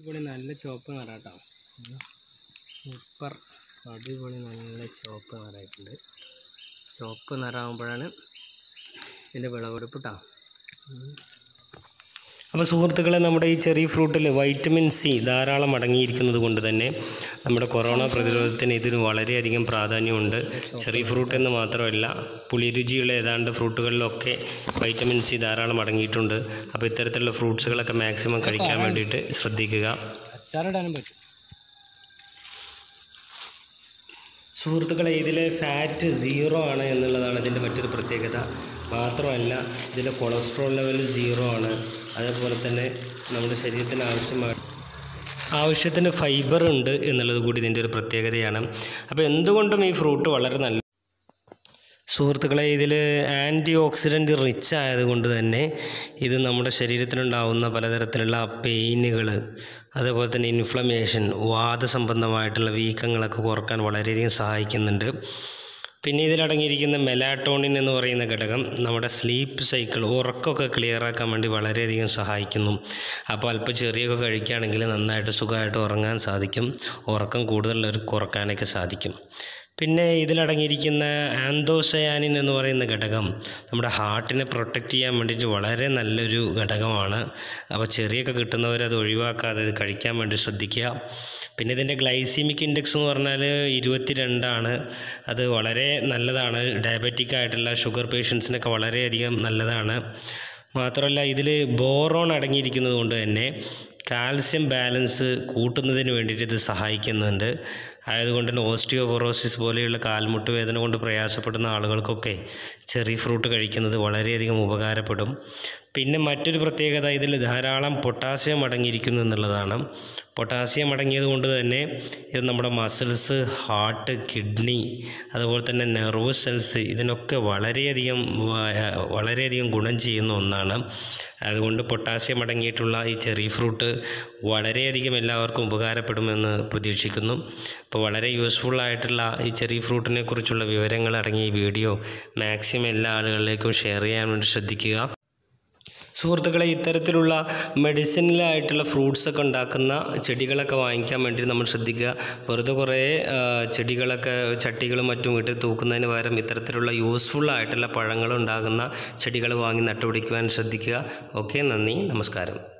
അടിപൊളി നല്ല ചുവപ്പ് നിറാട്ടോ സൂപ്പർ അടിപൊളി നല്ല ചുവപ്പ് നിറായിട്ടുണ്ട് ചുവപ്പ് നിറാകുമ്പോഴാണ് ഇതിൻ്റെ വിളവെടുപ്പ് കേട്ടോ അപ്പോൾ സുഹൃത്തുക്കളെ നമ്മുടെ ഈ ചെറിയ ഫ്രൂട്ടിൽ വൈറ്റമിൻ സി ധാരാളം അടങ്ങിയിരിക്കുന്നത് കൊണ്ട് തന്നെ നമ്മുടെ കൊറോണ പ്രതിരോധത്തിന് ഇതിന് വളരെയധികം പ്രാധാന്യമുണ്ട് ചെറിയ ഫ്രൂട്ട് എന്ന് മാത്രമല്ല പുളിരുചിയുള്ള ഏതാണ്ട് ഫ്രൂട്ടുകളിലൊക്കെ വൈറ്റമിൻ സി ധാരാളം അടങ്ങിയിട്ടുണ്ട് അപ്പോൾ ഇത്തരത്തിലുള്ള ഫ്രൂട്ട്സുകളൊക്കെ മാക്സിമം കഴിക്കാൻ വേണ്ടിയിട്ട് ശ്രദ്ധിക്കുക അച്ചാറിടാനും പറ്റും സുഹൃത്തുക്കളെ ഇതിലെ ഫാറ്റ് സീറോ ആണ് എന്നുള്ളതാണ് ഇതിൻ്റെ മറ്റൊരു പ്രത്യേകത മാത്രമല്ല ഇതിലെ കൊളസ്ട്രോൾ ലെവൽ സീറോ ആണ് അതേപോലെ തന്നെ നമ്മുടെ ശരീരത്തിന് ആവശ്യമായ ആവശ്യത്തിന് ഫൈബർ ഉണ്ട് എന്നുള്ളത് കൂടി ഇതിൻ്റെ ഒരു പ്രത്യേകതയാണ് അപ്പോൾ എന്തുകൊണ്ടും ഈ ഫ്രൂട്ട് വളരെ നല്ല സുഹൃത്തുക്കളെ ഇതിൽ ആൻറ്റി ഓക്സിഡൻറ്റ് റിച്ച് ആയതുകൊണ്ട് തന്നെ ഇത് നമ്മുടെ ശരീരത്തിലുണ്ടാവുന്ന പലതരത്തിലുള്ള പെയിനുകൾ അതേപോലെ തന്നെ ഇൻഫ്ലമേഷൻ വാദസംബന്ധമായിട്ടുള്ള വീക്കങ്ങളൊക്കെ കുറക്കാൻ വളരെയധികം സഹായിക്കുന്നുണ്ട് പിന്നെ ഇതിലടങ്ങിയിരിക്കുന്ന മെലാറ്റോണിൻ എന്ന് പറയുന്ന ഘടകം നമ്മുടെ സ്ലീപ്പ് സൈക്കിൾ ഉറക്കമൊക്കെ ക്ലിയറാക്കാൻ വേണ്ടി വളരെയധികം സഹായിക്കുന്നു അപ്പോൾ അല്പം ചെറിയൊക്കെ കഴിക്കുകയാണെങ്കിൽ നന്നായിട്ട് സുഖമായിട്ട് ഉറങ്ങാൻ സാധിക്കും ഉറക്കം കൂടുതൽ കുറക്കാനൊക്കെ സാധിക്കും പിന്നെ ഇതിലടങ്ങിയിരിക്കുന്ന ആന്തോസയാനിൻ എന്ന് പറയുന്ന ഘടകം നമ്മുടെ ഹാർട്ടിനെ പ്രൊട്ടക്റ്റ് ചെയ്യാൻ വേണ്ടിയിട്ട് വളരെ നല്ലൊരു ഘടകമാണ് അപ്പോൾ ചെറിയൊക്കെ കിട്ടുന്നവർ അത് ഒഴിവാക്കാതെ ഇത് കഴിക്കാൻ വേണ്ടി ശ്രദ്ധിക്കുക പിന്നെ ഇതിൻ്റെ ഗ്ലൈസീമിക് ഇൻഡെക്സ് എന്ന് പറഞ്ഞാൽ ഇരുപത്തി രണ്ടാണ് അത് വളരെ നല്ലതാണ് ഡയബറ്റിക് ആയിട്ടുള്ള ഷുഗർ പേഷ്യൻസിനൊക്കെ വളരെയധികം നല്ലതാണ് മാത്രമല്ല ഇതിൽ ബോറോൺ അടങ്ങിയിരിക്കുന്നത് കൊണ്ട് തന്നെ കാൽസ്യം ബാലൻസ് കൂട്ടുന്നതിന് വേണ്ടിയിട്ട് ഇത് സഹായിക്കുന്നുണ്ട് ആയതുകൊണ്ട് തന്നെ ഓസ്റ്റിയോപൊറോസിസ് പോലെയുള്ള കാൽമുട്ട് വേദന കൊണ്ട് പ്രയാസപ്പെടുന്ന ആളുകൾക്കൊക്കെ ചെറി ഫ്രൂട്ട് കഴിക്കുന്നത് വളരെയധികം ഉപകാരപ്പെടും പിന്നെ മറ്റൊരു പ്രത്യേകത ഇതിൽ ധാരാളം പൊട്ടാസ്യം അടങ്ങിയിരിക്കുന്നു എന്നുള്ളതാണ് പൊട്ടാസ്യം അടങ്ങിയത് കൊണ്ട് തന്നെ ഇത് നമ്മുടെ മസിൽസ് ഹാർട്ട് കിഡ്നി അതുപോലെ തന്നെ നെർവ് സെൽസ് ഇതിനൊക്കെ വളരെയധികം വ- വളരെയധികം ഗുണം ചെയ്യുന്ന ഒന്നാണ് അതുകൊണ്ട് പൊട്ടാസ്യം അടങ്ങിയിട്ടുള്ള ഈ ചെറി ഫ്രൂട്ട് വളരെയധികം എല്ലാവർക്കും ഉപകാരപ്പെടുമെന്ന് പ്രതീക്ഷിക്കുന്നു അപ്പോൾ വളരെ യൂസ്ഫുൾ ആയിട്ടുള്ള ഈ ചെറി ഫ്രൂട്ടിനെ കുറിച്ചുള്ള വിവരങ്ങൾ അടങ്ങിയ ഈ വീഡിയോ മാക്സിമം എല്ലാ ആളുകളിലേക്കും ഷെയർ ചെയ്യാൻ വേണ്ടി ശ്രദ്ധിക്കുക സുഹൃത്തുക്കളെ ഇത്തരത്തിലുള്ള മെഡിസിനലായിട്ടുള്ള ഫ്രൂട്ട്സൊക്കെ ഉണ്ടാക്കുന്ന ചെടികളൊക്കെ വാങ്ങിക്കാൻ വേണ്ടി നമ്മൾ ശ്രദ്ധിക്കുക വെറുതെ കുറേ ആ, ചെടികളൊക്കെ ചട്ടികളും മറ്റും വീട്ടിൽ തൂക്കുന്നതിന് പകരം ഇത്തരത്തിലുള്ള യൂസ്ഫുൾ ആയിട്ടുള്ള പഴങ്ങളുണ്ടാകുന്ന ചെടികൾ വാങ്ങി നട്ടുപിടിക്കുവാൻ ശ്രദ്ധിക്കുക ഓക്കെ നന്ദി നമസ്കാരം